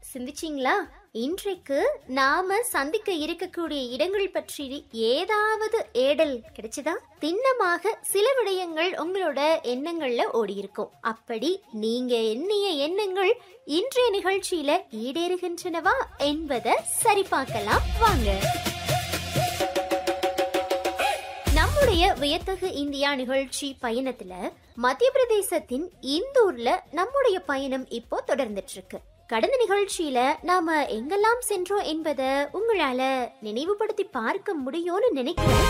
சிந்திச்சிங்களா இன்றைக்கு நாம சந்திக்க இருக்கக்கூடிய இடங்கள் பற்றி ஏதாவது ஏடல் கிடைச்சதா திண்ணமாக சில விடயங்கள் உங்களோட எண்ணங்கள்ல ஓடி இருக்கும் அப்படி நீங்க எண்ணிய எண்ணங்கள் இன்றைய நிகழ்ச்சியில ஈடேறுகின்றனவா என்பதை சரி பார்க்கலாம் வாங்க நம்முடைய வியத்தகு இந்தியா நிகழ்ச்சி பயணத்துல மத்திய பிரதேசத்தின் இந்தூர்ல நம்முடைய பயணம் இப்போ தொடர்ந்துட்டு இருக்கு கடந்த நிகழ்ச்சியில நாம எங்கெல்லாம் சென்றோம் என்பதை உங்களால நினைவுபடுத்தி பார்க்க முடியும்னு நினைக்கிறேன்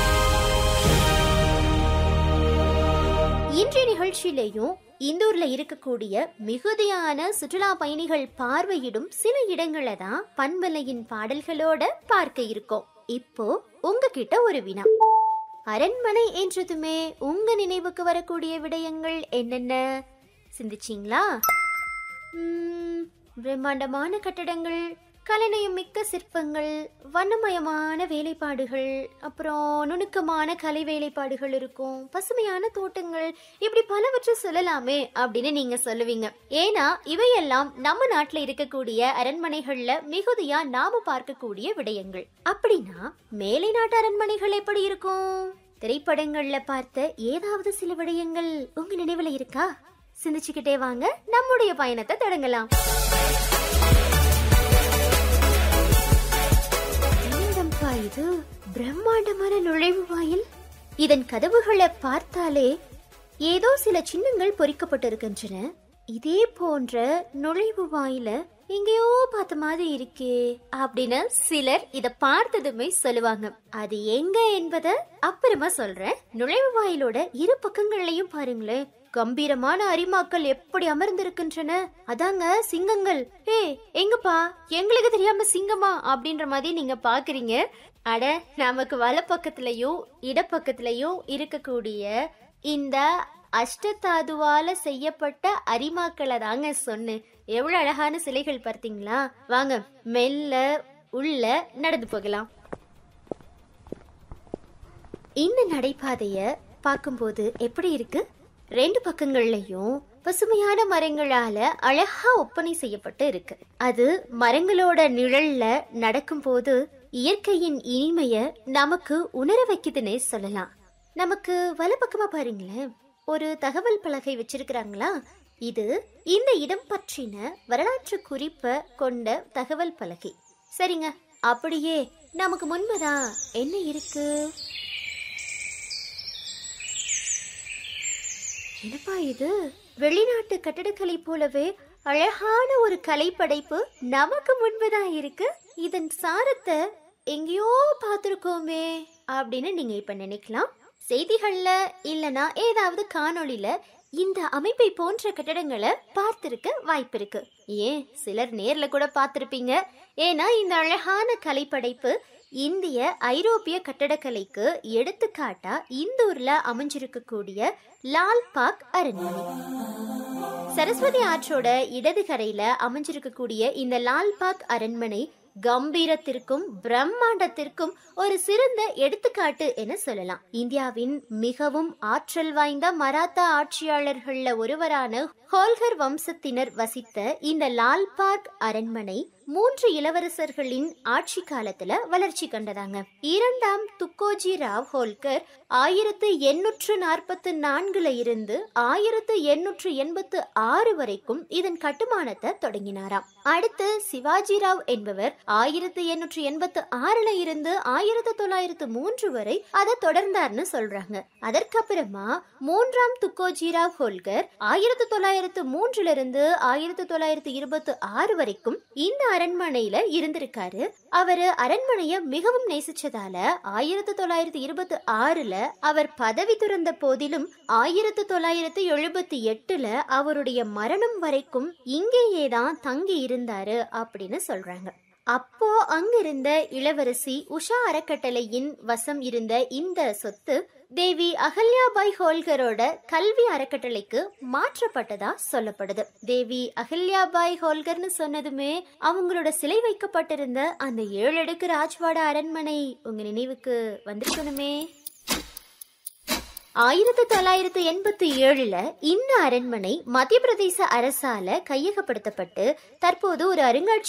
இன்றைய நிகழ்ச்சியிலையும் இந்தூர்ல இருக்கக்கூடிய மிகுதியான சுற்றுலா பயணிகள் பார்வையிடும் சில இடங்களை தான் பண்பலையின் பாடல்களோட பார்க்க இருக்கோம் இப்போ உங்ககிட்ட ஒரு வினா அரண்மனை என்றதுமே உங்க நினைவுக்கு வரக்கூடிய விடயங்கள் என்னென்ன சிந்திச்சிங்களா ம், பிரம்மாண்டமான கட்டடங்கள் கலைநயம் மிக்க சிற்பங்கள் வண்ணமயமான வேலைப்பாடுகள் அப்புறம் நுணுக்கமான கலை வேலைப்பாடுகள் இருக்கும் பசுமையான தோட்டங்கள் இப்படி பலவற்றை சொல்லலாமே அப்படின்னு நீங்க சொல்லுவீங்க ஏன்னா இவையெல்லாம் நம்ம நாட்டுல இருக்கக்கூடிய அரண்மனைகள்ல மிகுதியா நாம பார்க்கக்கூடிய விடயங்கள் அப்படின்னா மேலை நாட்டு அரண்மனைகள் எப்படி இருக்கும் திரைப்படங்கள்ல பார்த்த ஏதாவது சில விடயங்கள் உங்க நினைவுல இருக்கா சிந்திச்சுக்கிட்டே வாங்க நம்முடைய பயணத்தை தொடங்கலாம் என்னடம்பா இது பிரம்மாண்டமான நுழைவு வாயில் இதன் கதவுகளை பார்த்தாலே ஏதோ சில சின்னங்கள் பொறிக்கப்பட்டிருக்கின்றன இதே போன்ற நுழைவு வாயில எங்கேயோ பார்த்த மாதிரி இருக்கே அப்படின்னு சிலர் இத பார்த்ததுமே சொல்லுவாங்க அது எங்க என்பத அப்புறமா சொல்றேன் நுழைவு வாயிலோட இரு பக்கங்கள்லயும் பாருங்களேன் கம்பீரமான அரிமாக்கள் எப்படி அமர்ந்திருக்கின்றன அதாங்க சிங்கங்கள் ஏ எங்கப்பா எங்களுக்கு தெரியாம சிங்கமா அப்படின்ற மாதிரி நீங்க பாக்குறீங்க அட நமக்கு வலப்பக்கத்துலயும் இடப்பக்கத்துலயும் இருக்கக்கூடிய இந்த அஷ்டதாதுவால செய்யப்பட்ட அரிமாக்களை தாங்க சொன்னேன் எவ்வளவு அழகான சிலைகள் பார்த்தீங்களா வாங்க மெல்ல உள்ள நடந்து போகலாம் இந்த நடைபாதைய பார்க்கும்போது எப்படி இருக்கு ரெண்டு பக்கங்கள்லயும் பசுமையான மரங்களால அழகா ஒப்பனை செய்யப்பட்டு இருக்கு அது மரங்களோட நிழல்ல நடக்கும்போது இயற்கையின் இனிமைய நமக்கு உணர வைக்குதுன்னே சொல்லலாம் நமக்கு வலப்பக்கமா பாருங்களேன் ஒரு தகவல் பலகை வச்சிருக்கிறாங்களா இது இந்த இடம் பற்றின வரலாற்று குறிப்பை கொண்ட தகவல் பலகை சரிங்க அப்படியே நமக்கு முன்பதா என்ன இருக்கு என்னப்பா இது வெளிநாட்டு கட்டடக்கலை போலவே அழகான ஒரு கலைப்படைப்பு நமக்கு முன்புதான் இருக்கு இதன் சாரத்தை எங்கேயோ பார்த்துருக்கோமே அப்படின்னு நீங்க இப்ப நினைக்கலாம் செய்திகள்ல இல்லனா ஏதாவது காணொளியில இந்த அமைப்பை போன்ற கட்டடங்களை பார்த்திருக்க வாய்ப்பு இருக்கு ஏன் சிலர் நேர்ல கூட பார்த்திருப்பீங்க ஏன்னா இந்த அழகான கலைப்படைப்பு இந்திய ஐரோப்பிய கட்டடக்கலைக்கு எடுத்துக்காட்டா இந்தூர்ல அமைஞ்சிருக்கக்கூடிய லால் பாக் அரண்மனை சரஸ்வதி ஆற்றோட இடது கரையில அமைஞ்சிருக்கக்கூடிய இந்த லால்பாக் அரண்மனை கம்பீரத்திற்கும் பிரம்மாண்டத்திற்கும் ஒரு சிறந்த எடுத்துக்காட்டு என சொல்லலாம் இந்தியாவின் மிகவும் ஆற்றல் வாய்ந்த மராத்தா ஆட்சியாளர்கள்ல ஒருவரான ஹோல்கர் வம்சத்தினர் வசித்த இந்த லால்பாக் அரண்மனை மூன்று இளவரசர்களின் ஆட்சி காலத்துல வளர்ச்சி கண்டதாங்க இரண்டாம் துக்கோஜி ராவ் ஹோல்கர் ஆயிரத்து எண்ணூற்று நாற்பத்து நான்குல இருந்து ஆயிரத்து எண்ணூற்று எண்பத்து ஆறு வரைக்கும் இதன் கட்டுமானத்தை தொடங்கினாராம் அடுத்து சிவாஜி ராவ் என்பவர் ஆயிரத்து எண்ணூற்று எண்பத்து ஆறுல இருந்து ஆயிரத்து தொள்ளாயிரத்து மூன்று வரை அதை தொடர்ந்தார்னு சொல்றாங்க அதற்கப்புறமா மூன்றாம் துக்கோஜி ராவ் ஹோல்கர் ஆயிரத்து தொள்ளாயிரத்து மூன்றுல இருந்து ஆயிரத்து தொள்ளாயிரத்து இருபத்து ஆறு வரைக்கும் இந்த அரண்மனையில இருந்திருக்காரு அவரு அரண்மனைய மிகவும் நேசிச்சதால ஆயிரத்து தொள்ளாயிரத்து இருபத்தி ஆறுல அவர் பதவி துறந்த போதிலும் ஆயிரத்து தொள்ளாயிரத்து எழுபத்தி எட்டுல அவருடைய மரணம் வரைக்கும் இங்கேயே தான் தங்கி இருந்தாரு அப்படின்னு சொல்றாங்க அப்போ அங்கிருந்த இளவரசி உஷா அறக்கட்டளையின் வசம் இருந்த இந்த சொத்து தேவி அகல்யாபாய் ஹோல்கரோட கல்வி அறக்கட்டளைக்கு மாற்றப்பட்டதா சொல்லப்படுது தேவி அகல்யாபாய் ஹோல்கர்னு சொன்னதுமே அவங்களோட சிலை வைக்கப்பட்டிருந்த அந்த ஏழு அடுக்கு ராஜ்வாட அரண்மனை உங்க நினைவுக்கு வந்திருக்கணுமே ஆயிரத்தி தொள்ளாயிரத்தி எண்பத்தி ஏழுல இந்த அரண்மனை மத்திய பிரதேச அரசால கையகப்படுத்தப்பட்டு தற்போது ஒரு அருங்காட்சியக